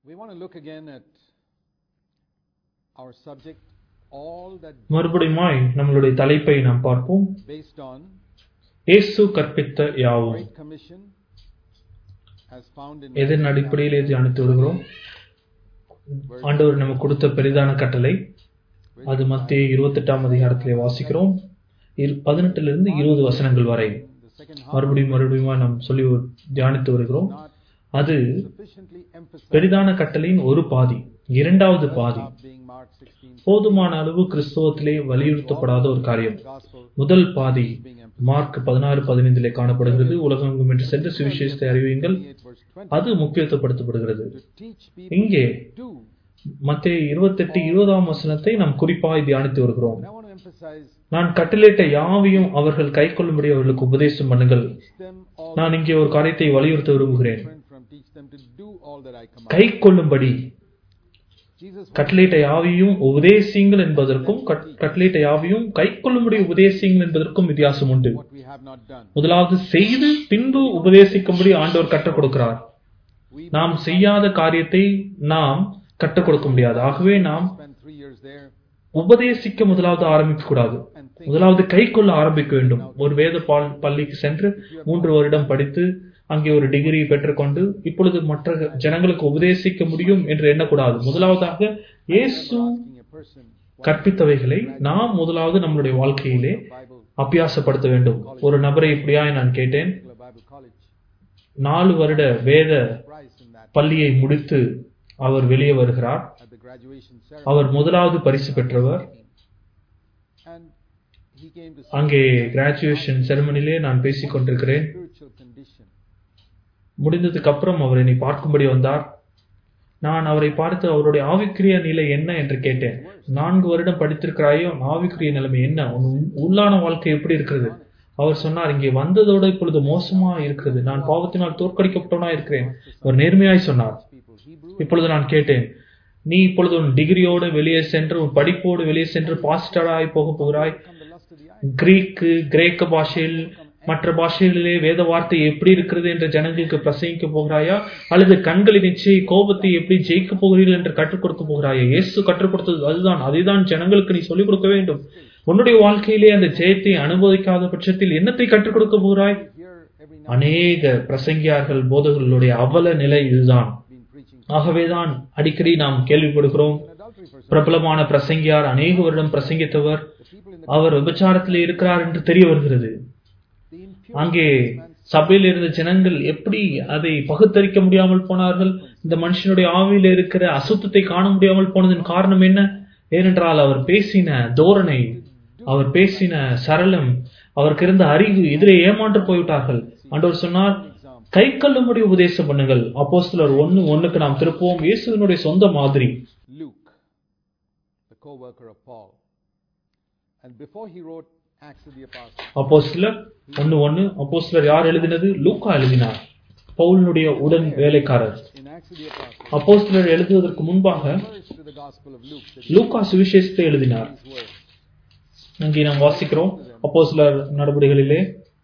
We want to look again at our subject, all that மறுபடியுமாய் நம்மளுடைய தலைப்பை நாம் பார்ப்போம் based on இயேசு கற்பித்த யாவும் Great Commission as found in எதன் அடிப்படையிலே தியானித்து வருகிறோம் ஆண்டவர் நமக்கு கொடுத்த பெரிதான கட்டளை அது மத்திய இருபத்தெட்டாம் அதிகாரத்திலே வாசிக்கிறோம் இரு- பதினெட்டிலிருந்து இருபது வசனங்கள் வரை the second half மறுபடியும் மறுபடியும் நாம் சொல்லி தியானித்து வருகிறோம் not அது sufficiently emphasized பெரிதான கட்டளையின் ஒரு பாதி இரண்டாவது பாதி half being Mark 16 போதுமான அளவு கிறிஸ்தவத்திலே வலியுறுத்தப்படாத ஒரு காரியம் gospel முதல் பாதி being emphasized. மார்க் பதினாறு பதினைந்திலே காணப்படுகிறது உலகெங்கும் என்று சென்று சுவிசேஷத்தை அறிவியுங்கள் 28 verse 20 அது முக்கியத்துவப்படுத்தப்படுகிறது to teach people இங்கே to மத்திய இருபத்தெட்டு இருபதாம் வசனத்தை நாம் குறிப்பாய் தியானித்து வருகிறோம் and I want to emphasize நான் கட்டளையிட்ட யாவையும் அவர்கள் கை கொள்ளும்படி அவர்களுக்கு உபதேசம் பண்ணுங்கள் teach them all நான் இங்கே ஒரு காரியத்தை வலியுறுத்த விரும்புகிறேன் different from teach them to do all that I command. கை கொள்ளும்படி Jesus கட்டளையிட்ட யாவையும் உபதேசியுங்கள் என்பதற்கும் கட்- கட்டளையிட்ட யாவையும் கை கொள்ளும்படி உபதேசியுங்கள் என்பதற்கும் வித்தியாசம் உண்டு what we have not done. முதலாவது செய்து பின்பு உபதேசிக்கும்படி ஆண்டவர் கற்றுக் கொடுக்கிறார் We நாம் செய்யாத காரியத்தை நாம் கற்றுக் கொடுக்க முடியாது ஆகவே நாம் spent three years there உபதேசிக்க முதலாவது ஆரம்பிக்க கூடாது and think முதலாவது கை கொள்ள ஆரம்பிக்க வேண்டும் ஒரு வேத பால் பள்ளிக்கு சென்று மூன்று வருடம் படித்து அங்கே ஒரு டிகிரி பெற்றுக்கொண்டு இப்பொழுது மற்ற ஜனங்களுக்கு உபதேசிக்க முடியும் என்று எண்ணக்கூடாது முதலாவதாக இயேசு asking a person கற்பித்தவைகளை நாம் முதலாவது நம்மளுடைய வாழ்க்கையிலே Bible அபியாசப்படுத்த வேண்டும் ஒரு நபரை இப்படியாய் நான் கேட்டேன் particular Bible college நாலு வருட வேத prize in that பள்ளியை முடித்து அவர் வெளியே வருகிறார் at the graduation ceremony அவர் முதலாவது பரிசு பெற்றவர் and he came to see அங்கே கிராஜுவேஷன் செரமனிலே நான் பேசிக் கொண்டிருக்கிறேன் spiritual condition முடிந்ததுக்கு அப்புறம் அவர் என்னை பார்க்கும்படி வந்தார் நான் அவரை பார்த்து அவருடைய ஆவிக்குரிய நிலை என்ன என்று கேட்டேன் நான்கு வருடம் படித்திருக்கிறாயோ உன் ஆவிக்குரிய நிலைமை என்ன உன் உள்ளான வாழ்க்கை எப்படி இருக்கிறது அவர் சொன்னார் இங்கே வந்ததோடு இப்பொழுது மோசமா இருக்கிறது நான் பாவத்தினால் தோற்கடிக்கப்பட்டவனா இருக்கிறேன் அவர் நேர்மையாய் சொன்னார் people Hebrew இப்பொழுது நான் கேட்டேன் நீ இப்பொழுது உன் டிகிரியோடு வெளியே சென்று உன் படிப்போடு வெளியே சென்று பாஸ்டராய் போக போகிறாய் come the lust of the eye Greek கிரேக்க பாஷையில் மற்ற பாஷைகளிலே வேத வார்த்தை எப்படி இருக்கிறது என்ற ஜனங்களுக்கு பிரசங்கிக்க போகிறாயா அல்லது கண்களின் இச்சை கோபத்தை எப்படி ஜெயிக்க போகிறீர்கள் என்று கற்றுக் கொடுக்க போகிறாயா இயேசு கற்றுக் கொடுத்தது அதுதான் அதைதான் ஜனங்களுக்கு நீ சொல்லிக் கொடுக்க வேண்டும் உன்னுடைய வாழ்க்கையிலே அந்த ஜெயத்தை அனுபவிக்காத பட்சத்தில் என்னத்தை கற்றுக் கொடுக்க போகிறாய் here every now அநேக பிரசங்கியார்கள் போதகர்களுடைய அவல நிலை இதுதான் been preaching ஆகவேதான் அடிக்கடி நாம் கேள்விப்படுகிறோம் an adultery person பிரபலமான பிரசங்கியார் அநேக வருடம் பிரசங்கித்தவர் the people in the அவர் விபச்சாரத்தில் இருக்கிறார் என்று தெரிய வருகிறது the impure அங்கே சபையில் இருந்த ஜனங்கள் எப்படி அதை பகுத்தறிக்க முடியாமல் போனார்கள் இந்த மனுஷனுடைய ஆவியில் இருக்கிற அசுத்தத்தை காண முடியாமல் போனதன் காரணம் என்ன ஏனென்றால் அவர் பேசின தோரணை அவர் பேசின சரளம் அவருக்கு இருந்த அறிவு இதிலே ஏமாற்று போய்விட்டார்கள் ஆண்டவர் சொன்னார் example கை கல்லும்படி உபதேசம் பண்ணுங்கள் அப்போஸ்தலர் ஒன்னு ஒண்ணுக்கு நாம் திருப்புவோம் இயேசுவினுடைய சொந்த மாதிரி Luke the co-worker of Paul and before he wrote Acts of the Apostles அப்போஸ்தலர் ஒன்னு ஒன்னு அப்போஸ்தலர் யார் எழுதினது லூக்கா எழுதினார் பவுலினுடைய உடன் வேலைக்காரர் in Acts of the Apostles அப்போஸ்தலர் எழுதுவதற்கு முன்பாக first to the Gospel of Luke that லூக்கா சுவிசேஷத்தை எழுதினார் these words அங்கே நாம் வாசிக்கிறோம் அப்போஸ்தலர் நடவடிக்கைகளிலே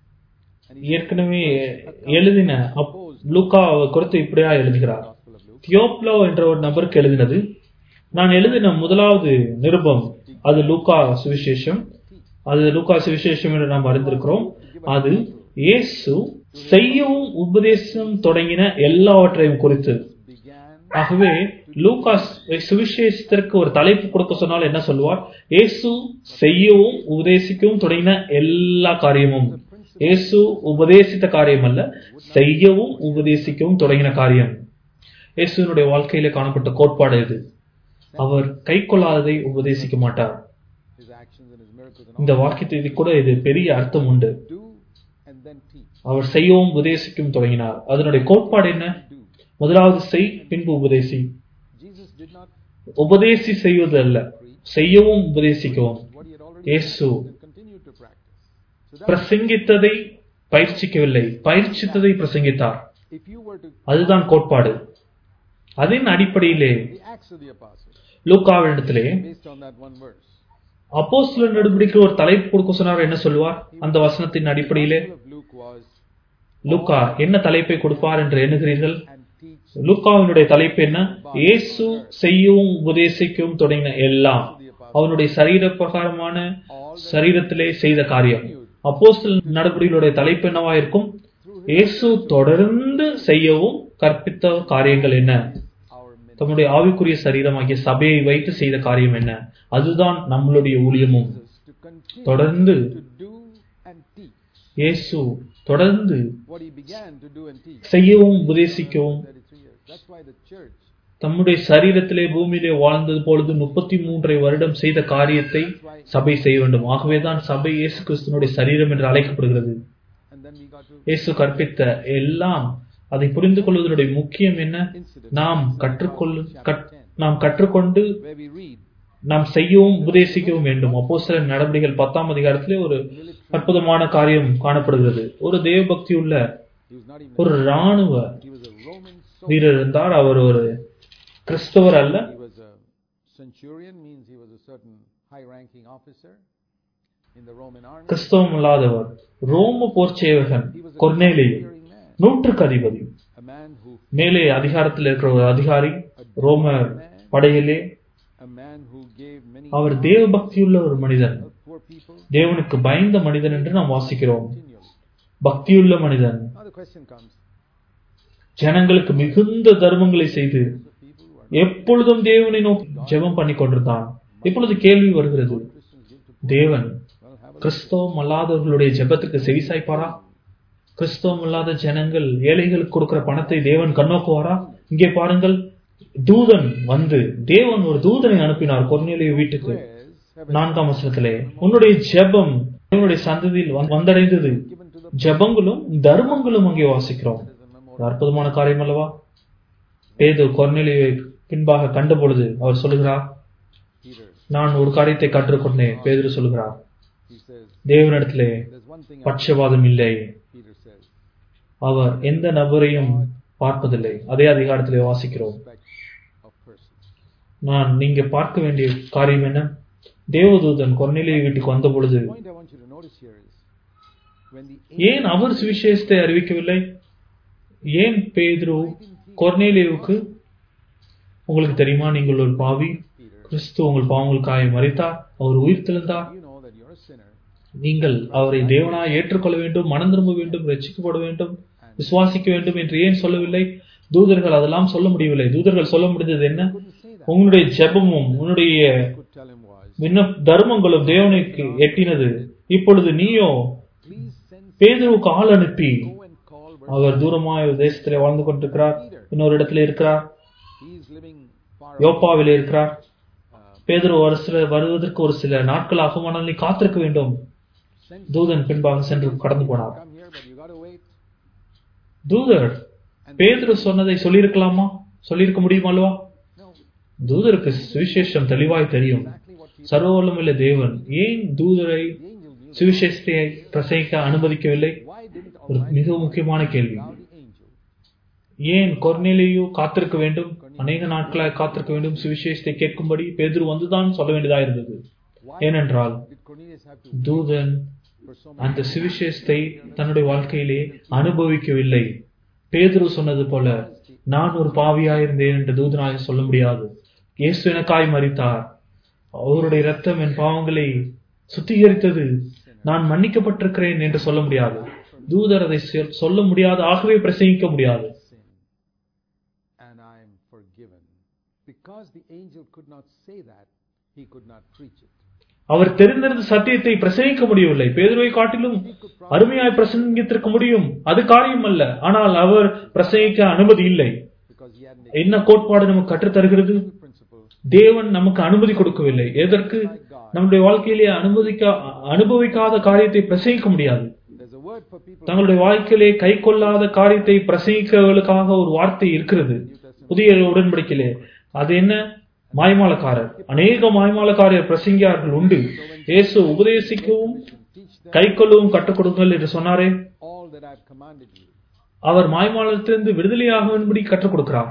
ஏற்கனவே எழுதின அப்- லூக்கா குறித்து இப்படியா எழுதுகிறார் Gospel of Luke தியோப்லோ என்ற ஒரு நபருக்கு எழுதினது நான் எழுதின முதலாவது நிருபம் அது லூக்கா சுவிசேஷம் அது லூக்கா சுவிசேஷம் என்று நாம் அறிந்திருக்கிறோம் அது இயேசு செய்யவும் உபதேசம் தொடங்கின எல்லாவற்றையும் குறித்து began ஆகவே லூகாஸ் சுவிசேஷத்திற்கு ஒரு தலைப்பு கொடுக்க சொன்னால் என்ன சொல்லுவார் இயேசு செய்யவும் உபதேசிக்கவும் தொடங்கின எல்லா காரியமும் இயேசு உபதேசித்த காரியம் அல்ல செய்யவும் உபதேசிக்கவும் தொடங்கின காரியம் இயேசுவினுடைய வாழ்க்கையிலே காணப்பட்ட கோட்பாடு இது அவர் கை கொள்ளாததை உபதேசிக்க மாட்டார் his actions and his miracles and இந்த வாக்கியத்தை கூட இது பெரிய அர்த்தம் உண்டு all do and then teach அவர் செய்யவும் உபதேசிக்கவும் தொடங்கினார் அதனுடைய கோட்பாடு என்ன do முதலாவது செய் பின்பு உபதேசி Jesus did not உபதேசி செய்வது அல்ல செய்யவும் உபதேசிக்கவும் what he had already இயேசு and continued to practice so that பிரசங்கித்ததை பயிற்சிக்கவில்லை பயிற்சித்ததை பிரசங்கித்தார் if you were to அதுதான் கோட்பாடு அதன் அடிப்படையிலே the Acts of the Apostles லூக்காவிடத்திலே based on that one verse அப்போஸ்தலர் நடவடிக்கை ஒரு தலைப்பு கொடுக்க சொன்னார் என்ன சொல்லுவார் அந்த வசனத்தின் அடிப்படையிலே Gospel of Luke was லூக்கா என்ன தலைப்பை கொடுப்பார் என்று எண்ணுகிறீர்கள் and teach லூக்காவினுடைய தலைப்பு என்ன இயேசு செய்யவும் உபதேசிக்கவும் தொடங்கின எல்லாம் அவனுடைய சரீர பிரகாரமான சரீரத்திலே செய்த காரியம் அப்போஸ்தல நடவடிக்கைகளுடைய தலைப்பு என்னவா இருக்கும் இயேசு தொடர்ந்து செய்யவும் கற்பித்த காரியங்கள் என்ன our ministry தம்முடைய ஆவிக்குரிய சரீரமாகிய சபையை வைத்து செய்த காரியம் என்ன அதுதான் நம்மளுடைய ஊழியமும் to continue தொடர்ந்து to do and teach இயேசு தொடர்ந்து what he began to do and teach. செய்யவும் உபதேசிக்கவும் 33 years. That's why the church தம்முடைய சரீரத்திலே பூமியிலே வாழ்ந்தது பொழுது முப்பத்தி மூன்றை வருடம் செய்த காரியத்தை சபை செய்ய வேண்டும் ஆகவேதான் சபை இயேசு கிறிஸ்துனுடைய சரீரம் என்று அழைக்கப்படுகிறது and then we got to இயேசு கற்பித்த எல்லாம் அதை புரிந்து கொள்வதனுடைய முக்கியம் என்ன incident நாம் கற்றுக்கொள்ளு கற்- நாம் கற்றுக்கொண்டு where we read நாம் செய்யவும் உபதேசிக்கவும் வேண்டும் அப்போ சில நடவடிக்கைகள் பத்தாம் அதிகாரத்திலே ஒரு அற்புதமான காரியம் காணப்படுகிறது ஒரு தேவபக்தி உள்ள he was not even ஒரு இராணுவ he was a Roman soldier. வீரர் இருந்தார் அவர் ஒரு கிறிஸ்தவர் அல்ல He was a centurion means he was a certain high ranking officer in the Roman army. கிறிஸ்தவம் இல்லாதவர் ரோம போர்ச்சேவகன் He was a Cornelius fearing man, நூற்றுக்கு அதிபதி a man who மேலே அதிகாரத்தில் இருக்கிற ஒரு அதிகாரி ரோம படையிலே a man who gave many அவர் தேவபக்தியுள்ள ஒரு மனிதன் helped poor people தேவனுக்கு பயந்த மனிதன் என்று நாம் வாசிக்கிறோம் continually. பக்தியுள்ள மனிதன் Now the question comes: ஜனங்களுக்கு மிகுந்த தர்மங்களை செய்து the people who are எப்பொழுதும் தேவனை நோக்கி ஜெபம் பண்ணி கொண்டிருந்தான் இப்பொழுது கேள்வி வருகிறது Christians give to தேவன் well have a கிறிஸ்தவம் அல்லாதவர்களுடைய ஜெபத்துக்கு செவிசாய்ப்பாரா கிறிஸ்தவம் அல்லாத ஜனங்கள் ஏழைகளுக்கு கொடுக்கிற பணத்தை தேவன் கண்ணோக்குவாரா இங்கே பாருங்கள் தூதன் வந்து தேவன் ஒரு தூதனை அனுப்பினார் கொர்நேலிய வீட்டுக்கு prayers have நான்காம் வசனத்திலே உன்னுடைய ஜெபம் தேவனுடைய சந்ததியில் வந்து- வந்தடைந்தது been given to the ஜெபங்களும் தர்மங்களும் அங்கே வாசிக்கிறோம் as a memorial. ஒரு அற்புதமான காரியம் அல்லவா பேது கொர்நேலியை பின்பாக கண்ட பொழுது அவர் சொல்லுகிறார் Peter, நான் ஒரு காரியத்தை கற்றுக்கொண்டேன் பேதுரு சொல்லுகிறார் he says, தேவனிடத்திலே there's one thing I பட்சபாதம் இல்லை Peter says, அவர் எந்த நபரையும் பார்ப்பதில்லை அதே அதிகாரத்திலே வாசிக்கிறோம் respect of persons. நான் நீங்க பார்க்க வேண்டிய காரியம் என்ன தேவதூதன் கொர்நேலிய வீட்டுக்கு வந்த பொழுது The point I want you to notice here is when the ஏன் அவர் சுவிசேஷத்தை அறிவிக்கவில்லை ஏன் பேதுரு கொர்நேலியுவுக்கு உங்களுக்கு தெரியுமா நீங்கள் ஒரு பாவி Peter, கிறிஸ்து உங்கள் பாவங்களுக்காக மறித்தார் அவர் உயிர் தெழுந்தார் you know that you're a sinner நீங்கள் அவரை தேவனாய் ஏற்றுக்கொள்ள வேண்டும் மனம் திரும்ப வேண்டும் ரட்சிக்கப்பட வேண்டும் விசுவாசிக்க வேண்டும் என்று ஏன் சொல்லவில்லை தூதர்கள் அதெல்லாம் சொல்ல முடியவில்லை தூதர்கள் சொல்ல முடிந்தது என்ன couldn't say that. உன்னுடைய ஜெபமும் உன்னுடைய Could tell him was, விண்ண தர்மங்களும் தேவனுக்கு எட்டினது இப்பொழுது நீயோ please send பேதுருவுக்கு ஆள் அனுப்பி go and call where அவர் தூரமாய் ஒரு தேசத்திலே வாழ்ந்து கொண்டிருக்கிறார் இன்னொரு இடத்துல இருக்கிறார் he is living far யோப்பாவிலே இருக்கிறார் uh, பேதுரு ஒரு சில வருவதற்கு ஒரு சில நாட்கள் ஆகும் ஆனால் நீ காத்திருக்க வேண்டும் send தூதன் பின்பாக சென்று கடந்து போனார் come here but you got to wait தூதர் பேதுரு சொன்னதை சொல்லியிருக்கலாமா சொல்லியிருக்க முடியுமா அல்லவா no தூதருக்கு சுவிசேஷம் தெளிவாய் தெரியும் exactly what Peter சர்வவல்லமுள்ள தேவன் ஏன் தூதரை the angel knew சுவிசேஷத்தை பிரசங்கிக்க அனுமதிக்கவில்லை why didn't ஒரு Almighty மிக முக்கியமான கேள்வி allow the angel ஏன் கொர்நேலியு காத்திருக்க வேண்டும் அநேக நாட்களாய் காத்திருக்க வேண்டும் சுவிசேஷத்தை கேட்கும்படி பேதுரு வந்துதான் சொல்ல வேண்டியதா இருந்தது why ஏனென்றால் did Cornelius have to தூதன் for so அந்த சுவிசேஷத்தை தன்னுடைய வாழ்க்கையிலே அனுபவிக்கவில்லை பேதுரு சொன்னது போல நான் ஒரு பாவியாயிருந்தேன் என்று தூதனாக சொல்ல முடியாது இயேசு எனக்காய் மரித்தார் அவருடைய இரத்தம் என் பாவங்களை சுத்திகரித்தது நான் மன்னிக்கப்பட்டிருக்கிறேன் என்று சொல்ல முடியாது தூதர் அதை சொ- சொல்ல முடியாது ஆகவே பிரசங்கிக்க முடியாது sin and I am forgiven. Because the angel could not say that, he could not preach it. அவர் தெரிந்திருந்த சத்தியத்தை பிரசங்கிக்க முடியவில்லை பேதுருவை காட்டிலும் அருமையாய் பிரசங்கித்திருக்க முடியும் அது காரியம் அல்ல ஆனால் அவர் பிரசங்கிக்க அனுமதி இல்லை Because he had an என்ன கோட்பாடு நமக்கு கற்றுத் தருகிறது external principle தேவன் நமக்கு அனுமதி கொடுக்கவில்லை எதற்கு நம்முடைய வாழ்க்கையிலே அனுமதிக்க அனுபவிக்காத காரியத்தை பிரசங்கிக்க முடியாது There's a word for people தங்களுடைய வாழ்க்கையிலே கை கொள்ளாத காரியத்தை பிரசங்கிக்கவர்களுக்காக ஒரு வார்த்தை இருக்கிறது புதிய உடன்படிக்கையிலே அது என்ன மாய்மாலக்காரர் அநேக மாய்மாலக்காரர் பிரசங்கியார்கள் உண்டு இயேசு உபதேசிக்கவும் teach them கை கொள்ளவும் கற்றுக் கொடுங்கள் என்று சொன்னாரே all that I've commanded you. அவர் மாய்மாலத்திலிருந்து விடுதலையாகும்படி கற்றுக் கொடுக்கிறார்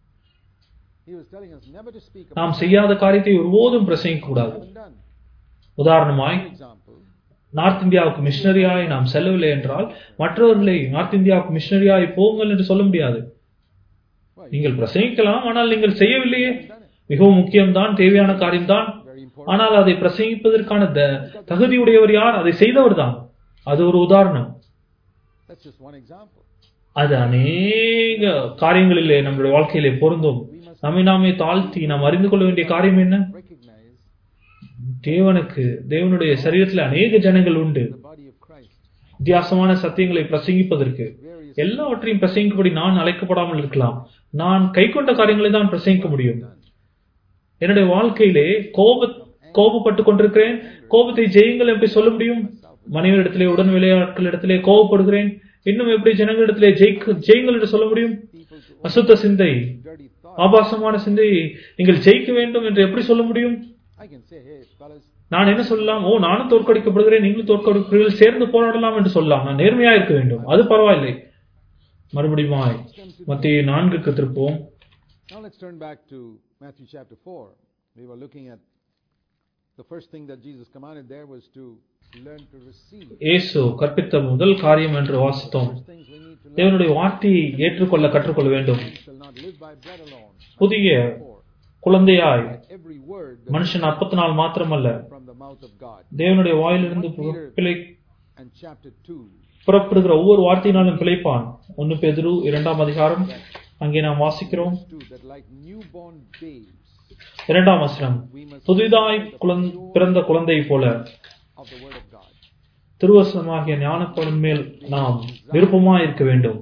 He was telling us never to speak about நாம் செய்யாத காரியத்தை ஒருபோதும் பிரசங்கிக்க what கூடாது we haven't done. உதாரணமாய் For example, நார்த் இந்தியாவுக்கு மிஷனரியாய் நாம் செல்லவில்லை என்றால் மற்றவர்களை நார்த் இந்தியாவுக்கு மிஷனரியாய் போங்கள் என்று சொல்ல முடியாது நீங்கள் பிரசங்கிக்கலாம் ஆனால் நீங்கள் செய்யவில்லையே மிகவும் முக்கியம்தான் தேவையான காரியம்தான் Very important. ஆனால் அதை பிரசங்கிப்பதற்கான த- தகுதியுடையவர் யார் அதை செய்தவர் தான் அது ஒரு உதாரணம் That's just one example. அது அநேக காரியங்களிலே நம்முடைய வாழ்க்கையிலே பொருந்தும் நம்மை நாமே தாழ்த்தி நாம் அறிந்து கொள்ள வேண்டிய காரியம் என்ன Recognize தேவனுக்கு தேவனுடைய சரீரத்தில் அநேக ஜனங்கள் உண்டு the body of Christ. வித்தியாசமான சத்தியங்களை பிரசங்கிப்பதற்கு Various எல்லாவற்றையும் பிரசங்கிக்கப்படி நான் அழைக்கப்படாமல் இருக்கலாம் நான் கைக்கொண்ட காரியங்களை தான் பிரசங்கிக்க முடியும் என்னுடைய வாழ்க்கையிலே கோப கோபப்பட்டு கொண்டிருக்கிறேன் கோபத்தை ஜெயுங்கள் எப்படி சொல்ல முடியும் மனைவியிடத்திலே உடன் விளையாட்கள் இடத்திலே கோபப்படுகிறேன் இன்னும் எப்படி ஜனங்களிடத்திலே ஜெயிக்க ஜெயுங்கள் என்று சொல்ல முடியும் people to அசுத்த சிந்தை dirty thoughts. ஆபாசமான சிந்தை நீங்கள் ஜெயிக்க வேண்டும் என்று எப்படி சொல்ல முடியும் I can say, hey, fellas, நான் என்ன சொல்லலாம் ஓ நானும் தோற்கடிக்கப்படுகிறேன் நீங்களும் தோற்கடிக்கிறீர்கள் சேர்ந்து போராடலாம் என்று சொல்லலாம் நான் நேர்மையா இருக்க வேண்டும் அது பரவாயில்லை மறுபடியும் மத்திய நான்குக்கு திருப்போம் Now let's turn back to Matthew chapter 4. We were looking at the first thing that Jesus commanded there was to learn to receive. இயேசு கற்பித்த முதல் காரியம் என்று வாசித்தோம் First things we need to learn. தேவனுடைய வார்த்தையை ஏற்றுக்கொள்ள கற்றுக்கொள்ள வேண்டும் Man shall not live by bread alone. புதிய For குழந்தையாய் every word that மனுஷன் அப்பத்து நாள் மாத்திரமல்ல from the mouth of God. தேவனுடைய வாயிலிருந்து பிழை And chapter 2, புறப்படுகிற ஒவ்வொரு வார்த்தையினாலும் பிழைப்பான் ஒன்னு பேதுரு இரண்டாம் அதிகாரம் அங்கே நாம் வாசிக்கிறோம் 2 that like newborn babes இரண்டாம் வசனம் we must புதிதாய் குழந்- பிறந்த குழந்தை போல of the word of God. திருவசனமாகிய ஞானப்பொருள் மேல் நாம் விருப்பமாய் இருக்க வேண்டும்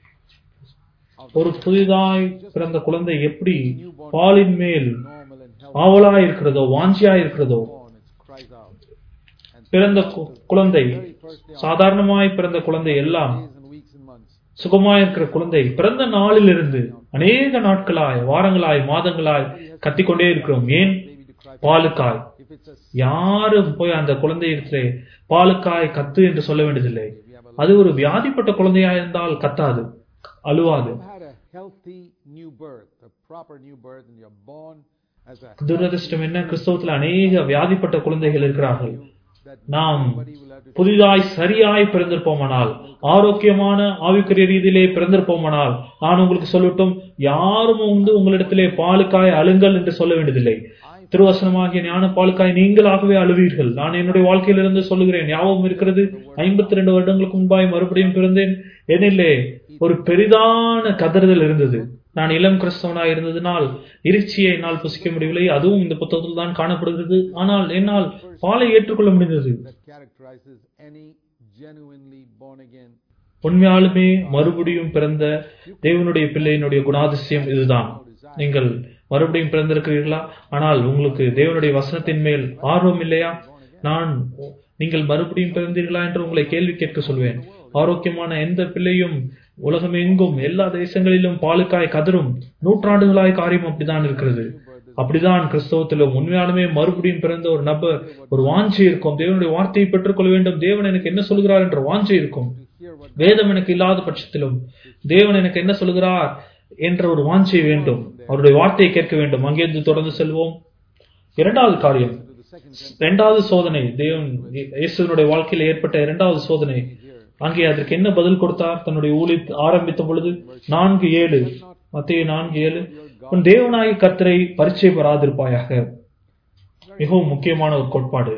ஒரு புதிதாய் பிறந்த குழந்தை எப்படி பாலின் மேல் Normal and healthy ஆவலாய் இருக்கிறதோ வாஞ்சியாய் இருக்கிறதோ born, it cries out. And பிறந்த கு- குழந்தை very first day, சாதாரணமாய் பிறந்த குழந்தை எல்லாம் days and weeks and months, சுகமாய் இருக்கிற குழந்தை பிறந்த நாளிலிருந்து அநேக நாட்களாய் வாரங்களாய் மாதங்களாய் கத்திக்கொண்டே இருக்கிறோம் ஏன் baby to cry. பாலுக்காய் If it's a யாரும் போய் அந்த குழந்தையிடத்திலே பாலுக்காய் கத்து என்று சொல்ல வேண்டியதில்லை we have a அது ஒரு வியாதிப்பட்ட குழந்தையா இருந்தால் கத்தாது அழுவாது You've had a healthy new birth, a proper new birth, and you're born as a துரதிருஷ்டம் என்ன கிறிஸ்தவத்தில் அநேக வியாதிப்பட்ட குழந்தைகள் இருக்கிறார்கள் that நாம் nobody will have to புதிதாய் சரியாய் பிறந்திருப்போமானால் ஆரோக்கியமான ஆவிக்குரிய ரீதியிலே பிறந்திருப்போமானால் நான் உங்களுக்கு சொல்லட்டும் யாரும் வந்து உங்களிடத்திலே பாலுக்காய் அழுங்கள் என்று சொல்ல வேண்டியதில்லை திருவசனமாகிய ஞான பாலுக்காய் நீங்களாகவே அழுவீர்கள் நான் என்னுடைய வாழ்க்கையிலிருந்து சொல்லுகிறேன் ஞாபகம் இருக்கிறது ஐம்பத்தி ரெண்டு வருடங்களுக்கு முன்பாய் மறுபடியும் பிறந்தேன் எனிலே ஒரு பெரிதான கதறுதல் இருந்தது நான் இளம் கிறிஸ்தவனாய் இருந்ததினால் இறைச்சியை என்னால் புசிக்க முடியவில்லை அதுவும் இந்த புத்தகத்தில் தான் காணப்படுகிறது ஆனால் என்னால் பாலை ஏற்றுக்கொள்ள முடிந்தது that characterizes any genuinely born again உண்மையாலுமே மறுபடியும் பிறந்த தேவனுடைய பிள்ளையினுடைய குணாதிசயம் இதுதான் நீங்கள் மறுபடியும் பிறந்திருக்கிறீர்களா ஆனால் உங்களுக்கு தேவனுடைய வசனத்தின் மேல் ஆர்வம் இல்லையா நான் நீங்கள் மறுபடியும் பிறந்தீர்களா என்று உங்களை கேள்வி கேட்க சொல்வேன் ஆரோக்கியமான எந்த பிள்ளையும் உலகமெங்கும் எல்லா தேசங்களிலும் பாலுக்காய் கதரும் நூற்றாண்டுகளாய் காரியம் அப்படிதான் இருக்கிறது அப்படிதான் கிறிஸ்தவத்திலும் உண்மையாலுமே மறுபடியும் பிறந்த ஒரு நபர் ஒரு வாஞ்சை இருக்கும் தேவனுடைய வார்த்தையை பெற்றுக்கொள்ள வேண்டும் தேவன் எனக்கு என்ன சொல்கிறார் என்ற வாஞ்சை இருக்கும் to hear what வேதம் எனக்கு இல்லாத பட்சத்திலும் தேவன் எனக்கு என்ன சொல்கிறார் என்ற ஒரு வாஞ்சை வேண்டும் அவருடைய வார்த்தையை கேட்க வேண்டும் அங்கிருந்து தொடர்ந்து செல்வோம் இரண்டாவது காரியம் to the second இரண்டாவது சோதனை தேவன் இயேசுவினுடைய வாழ்க்கையில் ஏற்பட்ட இரண்டாவது சோதனை அங்கே அதற்கு என்ன பதில் கொடுத்தார் தன்னுடைய ஊழி ஆரம்பித்த பொழுது நான்கு ஏழு மத்திய நான்கு ஏழு உன் தேவனாகி கர்த்தரை பரிச்சை பெறாதிருப்பாயாக மிகவும் முக்கியமான ஒரு கோட்பாடு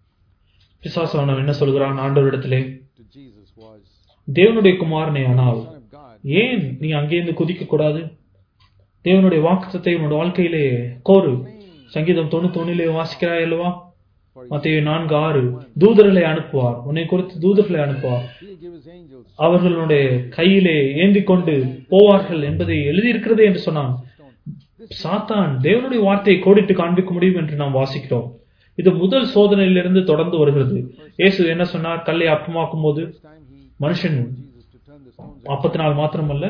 பிசாசானவன் என்ன சொல்கிறான் ஆண்டவரிடத்திலே to Jesus was தேவனுடைய குமாரனே ஆனால் Son of God. ஏன் நீ அங்கேருந்து குதிக்க கூடாது தேவனுடைய வாக்குத்தத்தை உன்னோட வாழ்க்கையிலே கோரு சங்கீதம் தொண்ணூத்தி ஒண்ணிலே வாசிக்கிறாய் அல்லவா மத்திய நான்கு ஆறு தூதர்களை அனுப்புவார் உன்னை குறித்து தூதர்களை அனுப்புவார் He'll give his angels அவர்களுடைய கையிலே ஏந்தி கொண்டு போவார்கள் என்பதை எழுதியிருக்கிறது என்று சொன்னான் சாத்தான் தேவனுடைய வார்த்தையை கோடிட்டு காண்பிக்க முடியும் என்று நாம் வாசிக்கிறோம் இது முதல் சோதனையிலிருந்து தொடர்ந்து வருகிறது இயேசு என்ன சொன்னார் கல்லை அப்பமாக்கும் போது First time he மனுஷன் Jesus to turn the stones அப்பத்தி நாள் மாத்திரமல்ல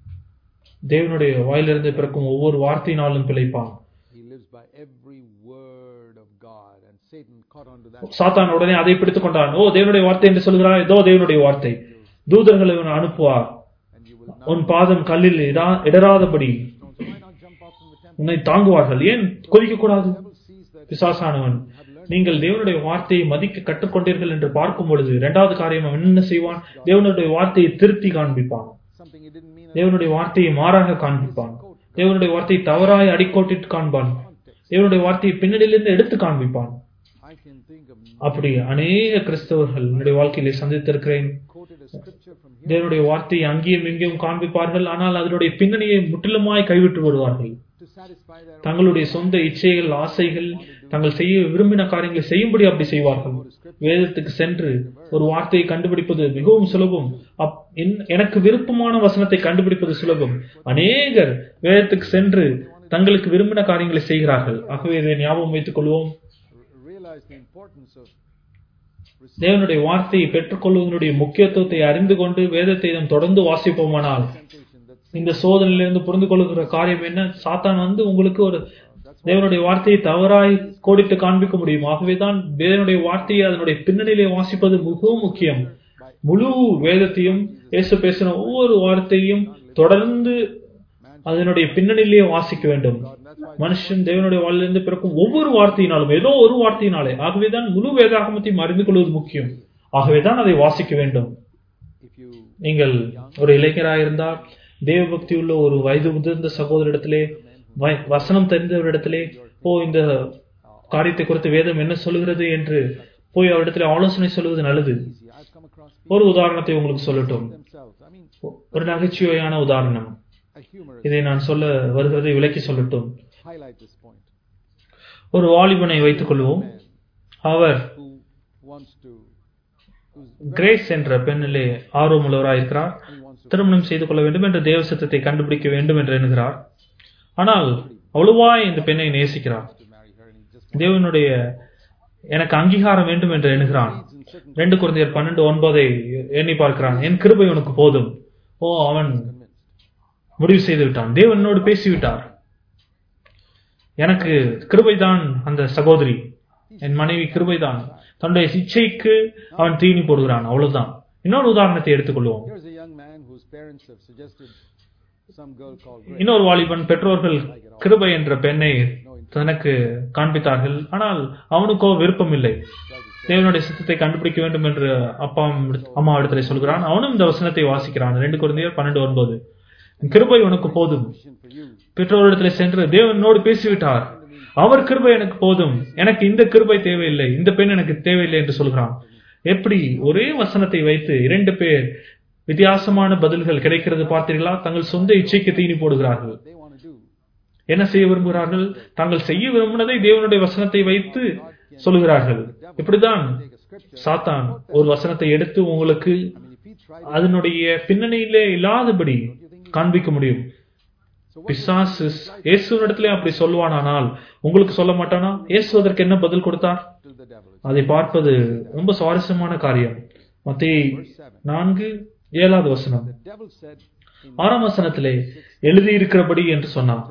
தேவனுடைய வாயிலிருந்து பிறக்கும் ஒவ்வொரு வார்த்தையினாலும் பிழைப்பான் he lives by every word of God and Satan caught on to that சாத்தான் உடனே அதை பிடித்துக் கொண்டான் ஓ தேவனுடைய வார்த்தை என்று சொல்கிறார் இதோ தேவனுடைய வார்த்தை தூதர்களை இவன் அனுப்புவார் and you will not உன் பாதம் கல்லில் இடா- இடராதபடி stones why not jump off from the temple உன்னை தாங்குவார்கள் ஏன் கொதிக்க கூடாது devil sees that பிசாசானவன் நீங்கள் தேவனுடைய வார்த்தையை மதிக்க கற்றுக்கொண்டீர்கள் என்று பார்க்கும் பொழுது இரண்டாவது காரியம் அவன் என்ன செய்வான் தேவனுடைய வார்த்தையை திருத்தி காண்பிப்பான் something he didn't mean தேவனுடைய வார்த்தையை மாறாக காண்பிப்பான் quote தேவனுடைய வார்த்தையை தவறாய் அடிக்கோட்டிட்டு காண்பான் தேவனுடைய வார்த்தையை பின்னணியிலிருந்து எடுத்து காண்பிப்பான் I can think of அப்படி அநேக கிறிஸ்தவர்கள் என்னுடைய வாழ்க்கையிலே சந்தித்திருக்கிறேன் quoted a scripture from here தேவனுடைய வார்த்தையை அங்கேயும் இங்கேயும் காண்பிப்பார்கள் ஆனால் அதனுடைய பின்னணியை முற்றிலுமாய் கைவிட்டு விடுவார்கள் to satisfy their தங்களுடைய சொந்த இச்சைகள் ஆசைகள் தாங்கள் செய்ய விரும்பின காரியங்களை செய்யும்படி அப்படி செய்வார்கள் வேதத்துக்கு சென்று ஒரு வார்த்தையை கண்டுபிடிப்பது மிகவும் சுலபம் அப்- என்- எனக்கு விருப்பமான வசனத்தை கண்டுபிடிப்பது சுலபம் அநேகர் வேதத்துக்கு சென்று தங்களுக்கு விரும்பின காரியங்களை செய்கிறார்கள் ஆகவே இதை ஞாபகம் வைத்துக் கொள்வோம் realize the importance of தேவனுடைய வார்த்தையை பெற்றுக்கொள்வதனுடைய முக்கியத்துவத்தை அறிந்து கொண்டு வேதத்தை நாம் தொடர்ந்து வாசிப்போமானால் temptation that's இந்த சோதனையிலிருந்து புரிந்து கொள்கிற காரியம் என்ன சாத்தான் வந்து உங்களுக்கு ஒரு தேவனுடைய வார்த்தையை தவறாய் கோடிட்டு காண்பிக்க முடியும் ஆகவேதான் தேவனுடைய வார்த்தையை அதனுடைய பின்னணியிலே வாசிப்பது மிகவும் முக்கியம் முழு வேதத்தையும் இயேசு பேசின ஒவ்வொரு வார்த்தையும் தொடர்ந்து அதனுடைய பின்னணியிலேயே வாசிக்க வேண்டும் மனுஷன் தேவனுடைய வாழ்லிருந்து பிறக்கும் ஒவ்வொரு வார்த்தையினாலும் ஏதோ ஒரு வார்த்தையினாலே ஆகவேதான் முழு வேதாகமத்தையும் அறிந்து கொள்வது முக்கியம் ஆகவேதான் அதை வாசிக்க வேண்டும் if you நீங்கள் ஒரு இளைஞராயிருந்தால் தேவபக்தி உள்ள ஒரு வயது முதிர்ந்த சகோதரிடத்திலே வ- வசனம் தெரிந்தவரிடத்திலே போ இந்த காரியத்தை குறித்து வேதம் என்ன சொல்லுகிறது என்று போய் அவரிடத்திலே ஆலோசனை சொல்வது நல்லது easy I've come across people ஒரு உதாரணத்தை உங்களுக்கு சொல்லட்டும் themselves I mean ஒரு நகைச்சுவையான உதாரணம் a humorous இதை நான் சொல்ல வருகிறதை விளக்கி சொல்லட்டும் highlight this point ஒரு வாலிபனை வைத்துக் கொள்வோம் அவர் who wants to who's Grace என்ற பெண்ணிலே ஆர்வமுள்ளவராயிருக்கிறார் he wants to திருமணம் செய்து கொள்ள வேண்டும் என்ற தேவ சத்தத்தை கண்டுபிடிக்க வேண்டும் என்று எண்ணுகிறார் ஆனால் அவ்வளவாய் இந்த பெண்ணை நேசிக்கிறார் to marry her and he just தேவனுடைய எனக்கு அங்கீகாரம் வேண்டும் என்று எண்ணுகிறான் needs in certain ரெண்டு குழந்தையர் பன்னெண்டு ஒன்பதை எண்ணி பார்க்கிறான் என் கிருபை உனக்கு போதும் ஓ அவன் convinced முடிவு செய்து விட்டான் தேவனோடு பேசிவிட்டார் எனக்கு கிருபைதான் அந்த சகோதரி என் மனைவி கிருபைதான் தன்னுடைய இச்சைக்கு அவன் தீனி போடுகிறான் அவ்வளவுதான் இன்னொரு உதாரணத்தை எடுத்துக்கொள்வோம் here's a young man whose parents have suggested some girl called Grace இன்னொரு வாலிபன் பெற்றோர்கள் கிருபை என்ற பெண்ணை தனக்கு காண்பித்தார்கள் ஆனால் அவனுக்கோ விருப்பம் இல்லை தேவனுடைய சித்தத்தை கண்டுபிடிக்க வேண்டும் என்று அப்பா அம்மா இடத்துல சொல்கிறான் அவனும் இந்த வசனத்தை வாசிக்கிறான் ரெண்டு குழந்தையர் பன்னெண்டு ஒன்பது கிருபை உனக்கு போதும் Christian for you பெற்றோரிடத்தில் சென்று தேவனோடு பேசிவிட்டார் அவர் கிருபை எனக்கு போதும் எனக்கு இந்த கிருபை தேவையில்லை இந்த பெண் எனக்கு தேவையில்லை என்று சொல்கிறான் எப்படி ஒரே வசனத்தை வைத்து இரண்டு பேர் வித்தியாசமான பதில்கள் கிடைக்கிறது பார்த்தீர்களா தங்கள் சொந்த இச்சைக்கு தீனி போடுகிறார்கள் they want to do என்ன செய்ய விரும்புகிறார்கள் தாங்கள் செய்ய விரும்பினதை தேவனுடைய வசனத்தை வைத்து சொல்லுகிறார்கள் இப்படிதான் take a scripture சாத்தான் ஒரு வசனத்தை எடுத்து உங்களுக்கு I mean if he tried அதனுடைய பின்னணியிலே இல்லாதபடி காண்பிக்க முடியும் so what பிசாசு இயேசுவிடத்திலே அப்படி சொல்லுவானானால் உங்களுக்கு சொல்ல மாட்டானா இயேசு அதற்கு என்ன பதில் கொடுத்தார் to the devil அதை பார்ப்பது ரொம்ப சுவாரஸ்யமான காரியம் மத்திய நான்கு ஏழாவது வசனம் the devil said in ஆறாம் வசனத்திலே எழுதியிருக்கிறபடி என்று சொன்னார்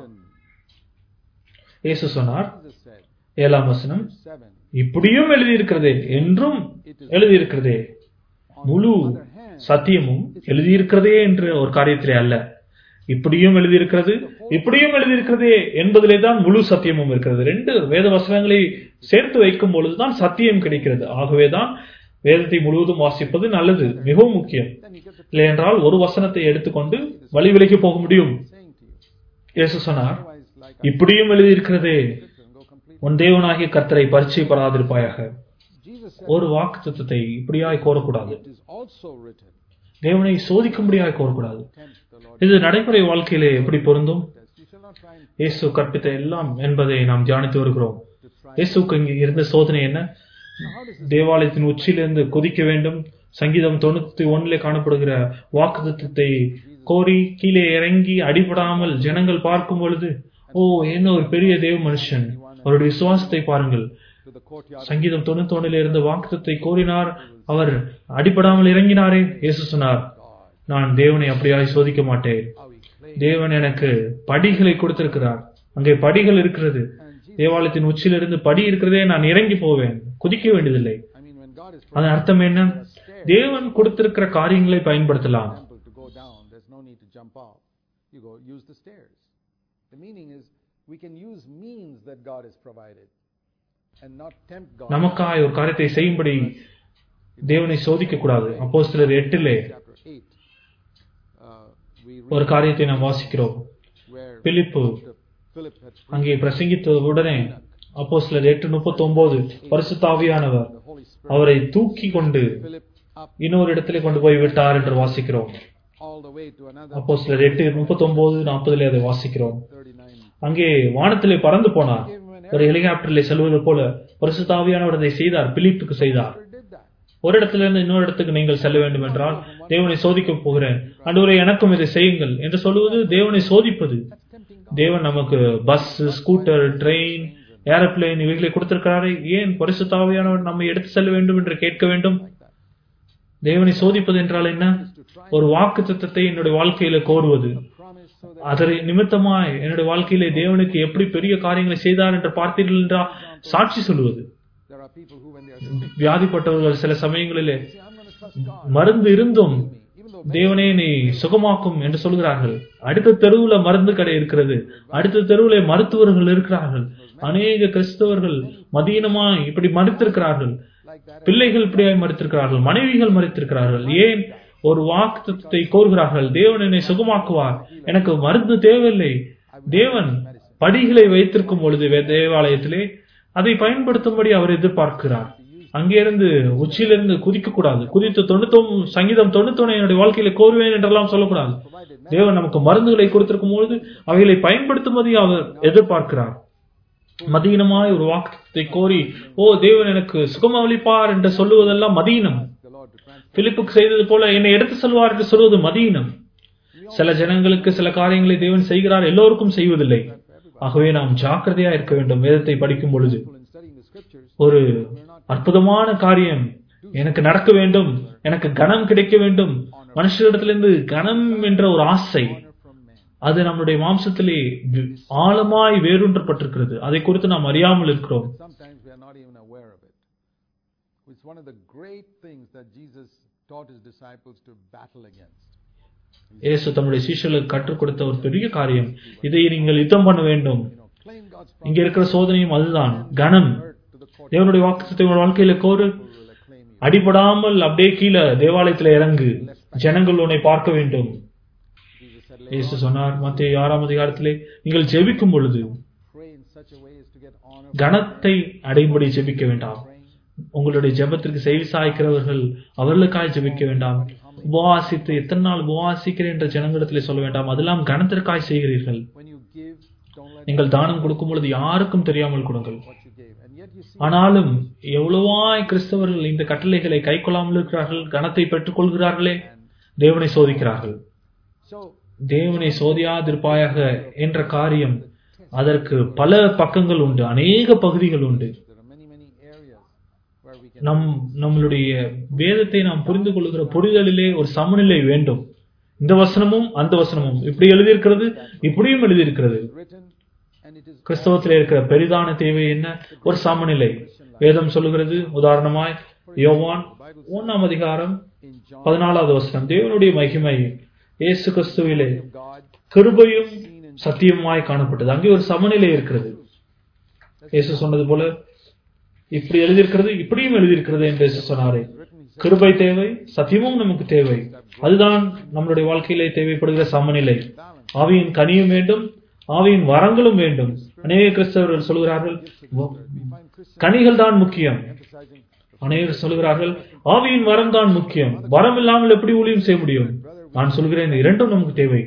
இயேசு சொன்னார் Jesus said ஏழாம் வசனம் 7 இப்படியும் எழுதியிருக்கிறதே என்றும் எழுதியிருக்கிறதே முழு சத்தியமும் எழுதியிருக்கிறதே என்று ஒரு காரியத்திலே அல்ல இப்படியும் எழுதியிருக்கிறது இப்படியும் எழுதியிருக்கிறதே என்பதிலே தான் முழு சத்தியமும் இருக்கிறது ரெண்டு வேத வசனங்களை சேர்த்து வைக்கும் பொழுதுதான் சத்தியம் கிடைக்கிறது ஆகவேதான் வேதத்தை முழுவதும் வாசிப்பது நல்லது மிகவும் முக்கியம் then you get the இல்லை என்றால் ஒரு வசனத்தை எடுத்துக்கொண்டு வழி விலகி போக முடியும் saying to you இயேசு சொன்னார் otherwise like இப்படியும் எழுதியிருக்கிறதே scripture and go complete உன் தேவனாகிய கர்த்தரை பரிச்சயப்படாதிருப்பாயாக Jesus said ஒரு வாக்கு தத்துவத்தை இப்படியாய் கோரக்கூடாது it is also written தேவனை சோதிக்கும்படியாய் கோரக்கூடாது tempt the Lord இது நடைமுறை வாழ்க்கையிலே எப்படி பொருந்தும் test you shall not try and இயேசு கற்பித்த எல்லாம் என்பதை நாம் தியானித்து வருகிறோம் to try இயேசுக்கு இங்கே இருந்த சோதனை என்ன now how does this தேவாலயத்தின் உச்சியிலிருந்து குதிக்க வேண்டும் சங்கீதம் தொண்ணூத்தி ஒண்ணிலே காணப்படுகிற வாக்குத்தத்தை கோரி கீழே இறங்கி அடிபடாமல் ஜனங்கள் பார்க்கும் பொழுது ஓ என்ன ஒரு பெரிய தேவ மனுஷன் அவருடைய விசுவாசத்தை பாருங்கள் to the courtyard சங்கீதம் தொண்ணூத்தி ஒண்ணிலே இருந்த வாக்குத்தத்தை கோரினார் அவர் அடிபடாமல் இறங்கினாரே இயேசு சொன்னார் நான் தேவனை அப்படியாய் சோதிக்க மாட்டேன் how he claimed தேவன் எனக்கு படிகளை கொடுத்திருக்கிறார் அங்கே படிகள் இருக்கிறது and Jesus தேவாலயத்தின் உச்சியிலிருந்து படி இருக்கிறதே நான் இறங்கி போவேன் குதிக்க வேண்டியதில்லை I mean when God is அதன் அர்த்தம் என்ன தேவன் கொடுத்திருக்கிற காரியங்களை பயன்படுத்தலாம் temple to go down there's no need to jump off you go use the stairs the meaning is we can use means that God has provided and not tempt God நமக்காய் ஒரு காரியத்தை செய்யும்படி தேவனை சோதிக்க கூடாது அப்போ சிலர் எட்டிலே chapter 8 uh, we read ஒரு காரியத்தை நாம் வாசிக்கிறோம் where Philip after Philip had preached, அங்கே பிரசங்கித்த உடனே அப்போ சிலர் எட்டு முப்பத்தி ஒன்பது பரிசுத்தாவியானவர் the Holy Spirit அவரை தூக்கி கொண்டு Philip up இன்னொரு இடத்திலே கொண்டு போய் விட்டார் என்று வாசிக்கிறோம் all the way to another அப்போ சிலர் எட்டு முப்பத்தி ஒன்பது நாற்பதுல அதை வாசிக்கிறோம் 39. அங்கே வானத்திலே பறந்து போனார் ஒரு ஹெலிகாப்டரிலே செல்வது போல பரிசுத்தாவியானவர் அதை செய்தார் பிலிப்புக்கு செய்தார் Peter did that. ஒரு இடத்துல இருந்து இன்னொரு இடத்துக்கு நீங்கள் செல்ல வேண்டும் என்றால் தேவனை சோதிக்க போகிறேன் அன்றுவரை எனக்கும் இதை செய்யுங்கள் என்று சொல்லுவது தேவனை சோதிப்பது That's tempting God. தேவன் நமக்கு பஸ் ஸ்கூட்டர் ட்ரெயின் ஏரோப்ளேன் இவைகளை கொடுத்திருக்கிறாரே ஏன் பரிசுத்தாவியானவர் நம்மை எடுத்து செல்ல வேண்டும் என்று கேட்க வேண்டும் Like that. தேவனை சோதிப்பது என்றால் என்ன Is to try ஒரு வாக்கு தத்தத்தை என்னுடைய வாழ்க்கையில கோருவது promise so that அதனை நிமித்தமாய் என்னுடைய வாழ்க்கையிலே தேவனுக்கு எப்படி பெரிய காரியங்களை செய்தார் என்று பார்த்தீர்கள் என்றால் சாட்சி சொல்லுவது there are people who when they are sick, வியாதிப்பட்டவர்கள் சில சமயங்களிலே say, I'm going to trust God. மருந்து இருந்தும் me. Even though தேவனே நீ சுகமாக்கும் என்று சொல்கிறார்கள் அடுத்த தெருவுல மருந்து கடை இருக்கிறது அடுத்த தெருவுல மருத்துவர்கள் இருக்கிறார்கள் அநேக கிறிஸ்தவர்கள் மதீனமாய் இப்படி மறுத்திருக்கிறார்கள் like that, பிள்ளைகள் இப்படியாய் மறுத்திருக்கிறார்கள் மனைவிகள் மறுத்திருக்கிறார்கள் ஏன் ஒரு வாக்குத்தத்தை கோருகிறார்கள் தேவன் என்னை சுகமாக்குவார் எனக்கு மருந்து தேவையில்லை தேவன் படிகளை வைத்திருக்கும் பொழுது வே- தேவாலயத்திலே அதை பயன்படுத்தும்படி அவர் எதிர்பார்க்கிறார் அங்கிருந்து உச்சியிலிருந்து குதிக்க கூடாது குதித்து தொண்ணூத்தொம் சங்கீதம் தொண்ணூத்தொன்னு என்னுடைய வாழ்க்கையில கோருவேன் என்றெல்லாம் சொல்லக்கூடாது provided தேவன் நமக்கு மருந்துகளை கொடுத்திருக்கும் பொழுது அவைகளை பயன்படுத்தும்படி அவர் எதிர்பார்க்கிறார் மதீனமாய் ஒரு வாக்குத்தத்தை கோரி ஓ தேவன் எனக்கு சுகமளிப்பார் என்று சொல்லுவதெல்லாம் மதீனம் the Lord to transfer. பிலிப்புக்கு செய்தது போல என்னை எடுத்து செல்வார் என்று சொல்வது மதீனம் சில ஜனங்களுக்கு சில காரியங்களை தேவன் செய்கிறார் எல்லோருக்கும் செய்வதில்லை ஆகவே நாம் ஜாக்கிரதையா இருக்க வேண்டும் வேதத்தை படிக்கும் பொழுது In studying the scriptures, ஒரு அற்புதமான காரியம் எனக்கு நடக்க வேண்டும் எனக்கு கனம் கிடைக்க வேண்டும் மனுஷரிடத்திலிருந்து கனம் என்ற ஒரு ஆசை honor from men. அது நம்முடைய மாம்சத்திலே வி- ஆழமாய் வேரூன்றப்பட்டிருக்கிறது அதை குறித்து நாம் அறியாமல் இருக்கிறோம் Sometimes we are not even aware of it. It's one of the great things that Jesus taught his disciples to battle against. இயேசு தம்முடைய சீஷர்களுக்கு கற்றுக் கொடுத்த ஒரு பெரிய காரியம் இதை நீங்கள் யுத்தம் பண்ண வேண்டும் You know, claim God's இங்க promise இருக்கிற சோதனையும் அதுதான் கனம் to the court தேவனுடைய வாக்குத்தத்தை உங்கள் வாழ்க்கையில கோரு will acclaim you. அடிபடாமல் அப்படியே கீழே தேவாலயத்துல இறங்கு ஜனங்கள் உன்னை பார்க்க வேண்டும் Jesus said, இயேசு சொன்னார் மத்திய ஆறாம் அதிகாரத்திலே நீங்கள் ஜெபிக்கும் பொழுது pray in such a way as to get honor கனத்தை அடையும்படி ஜெபிக்க வேண்டாம் praying. உங்களுடைய ஜெபத்திற்கு செவி சாய்க்கிறவர்கள் அவர்களுக்காய் ஜெபிக்க வேண்டாம் உபவாசித்து எத்தனை நாள் உபவாசிக்கிறேன் என்ற ஜனங்களிடத்திலே சொல்ல வேண்டாம் அதெல்லாம் கனத்திற்காய் செய்கிறீர்கள் When you give, don't let நீங்கள் தானம் கொடுக்கும் பொழுது யாருக்கும் தெரியாமல் கொடுங்கள் what you gave. And yet you see ஆனாலும் எவ்வளவாய் கிறிஸ்தவர்கள் இந்த கட்டளைகளை கை கொள்ளாமல் இருக்கிறார்கள் கனத்தை பெற்றுக் கொள்கிறார்களே தேவனை சோதிக்கிறார்கள் so தேவனை சோதியாதிருப்பாயாக என்ற காரியம் அதற்கு பல பக்கங்கள் உண்டு அநேக பகுதிகள் உண்டு there are many, many areas where we can நம் நம்மளுடைய வேதத்தை நாம் புரிந்து கொள்கிற புரிதலிலே ஒரு சமநிலை வேண்டும் இந்த வசனமும் அந்த வசனமும் இப்படி எழுதியிருக்கிறது இப்படியும் எழுதியிருக்கிறது written and it is கிறிஸ்தவத்தில் இருக்கிற பெரிதான தேவை என்ன ஒரு சமநிலை வேதம் சொல்லுகிறது உதாரணமாய் யோவான் ஒன்னாம் அதிகாரம் in John பதினாலாவது வசனம் தேவனுடைய மகிமை இயேசு கிறிஸ்துவிலே of God கிருபையும் சத்தியமாய் காணப்பட்டது அங்கே ஒரு சமநிலை இருக்கிறது இயேசு சொன்னது போல இப்படி எழுதியிருக்கிறது இப்படியும் எழுதியிருக்கிறது என்று இயேசு சொன்னாரே written he கிருபை தேவை சத்தியமும் நமக்கு தேவை அதுதான் நம்மளுடைய வாழ்க்கையிலே தேவைப்படுகிற சமநிலை ஆவியின் கனியும் வேண்டும் ஆவியின் வரங்களும் வேண்டும் அநேக கிறிஸ்தவர்கள் சொல்கிறார்கள் வ- we find Christians கனிகள் தான் முக்கியம் emphasizing அநேகர் சொல்கிறார்கள் ஆவியின் வரம் தான் முக்கியம் வரம் இல்லாமல் எப்படி ஊழியம் செய்ய முடியும் நான் சொல்கிறேன் இந்த இரண்டும் நமக்கு தேவை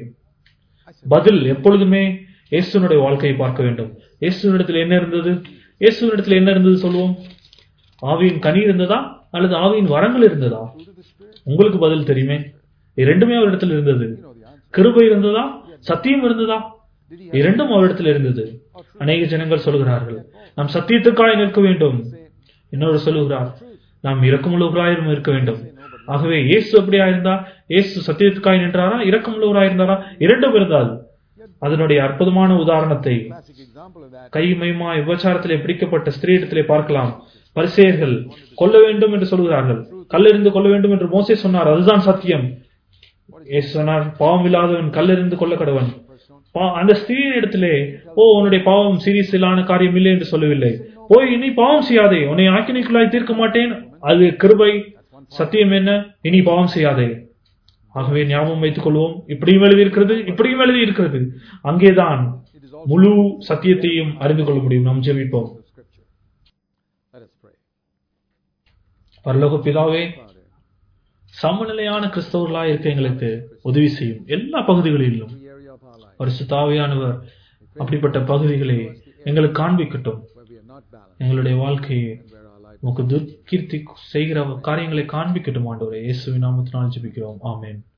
பதில் எப்பொழுதுமே இயேசுனுடைய வாழ்க்கையை பார்க்க வேண்டும் இயேசுனிடத்தில் என்ன இருந்தது இயேசுனிடத்தில் என்ன இருந்தது சொல்லுவோம் ஆவியின் கனி இருந்ததா அல்லது ஆவியின் வரங்கள் இருந்ததா fruit of the Spirit. உங்களுக்கு பதில் தெரியுமே இரண்டுமே அவரிடத்தில் இருந்தது You know the answer. கிருபை இருந்ததா சத்தியம் இருந்ததா Did he have இரண்டும் அவரிடத்தில் இருந்தது அநேக ஜனங்கள் சொல்கிறார்கள் நாம் சத்தியத்துக்காய் நிற்க வேண்டும் இன்னொரு சொல்லுகிறார் நாம் இரக்கமுள்ளவராயும் இருக்க வேண்டும் ஆகவே இயேசு அப்படியா இருந்தா இயேசு சத்தியத்துக்காய் நின்றாரா இரக்கமுள்ளவராய் இருந்தாரா இரண்டும் இருந்தால் அதனுடைய அற்புதமான உதாரணத்தை classic example of that? கைமயமாய் விபச்சாரத்திலே பிடிக்கப்பட்ட ஸ்திரீயிடத்திலே பார்க்கலாம் பரிசேயர்கள் கொல்ல வேண்டும் என்று சொல்கிறார்கள் கல்லெறிந்து கொல்ல வேண்டும் என்று மோசே சொன்னார் அதுதான் சத்தியம் இயேசு சொன்னார் பாவம் இல்லாதவன் கல்லெறிந்து கொல்ல கடவன் பா- அந்த ஸ்திரீயின் இடத்திலே ஓ உன்னுடைய பாவம் சீரியஸிலான காரியம் இல்லை என்று சொல்லவில்லை போய் இனி பாவம் செய்யாதே உன்னை ஆக்கினைக்குள்ளாய் தீர்க்க மாட்டேன் அது கிருபை சத்தியம் என்ன இனி பாவம் செய்யாதே ஆகவே ஞாபகம் வைத்துக் கொள்வோம் இப்படியும் எழுதி இருக்கிறது இப்படியும் எழுதி இருக்கிறது அங்கேதான் It is all முழு சத்தியத்தையும் அறிந்து கொள்ள முடியும் நாம் ஜெபிப்போம் of Scripture. Let us pray. பரலோக பிதாவே Father, சமநிலையான கிறிஸ்தவர்களாய் இருக்க எங்களுக்கு உதவி செய்யும் எல்லா பகுதிகளிலும் every area of our life பரிசுத்தாவியானவர் அப்படிப்பட்ட பகுதிகளை எங்களுக்கு காண்பிக்கட்டும் where we are not balanced எங்களுடைய வாழ்க்கையை and where our life உமக்கு துர்கீர்த்தி செய்கிற காரியங்களை காண்பிக்கட்டும் ஆண்டவரே இயேசுவின் நாமத்தினால் ஜெபிக்கிறோம் ஆமென்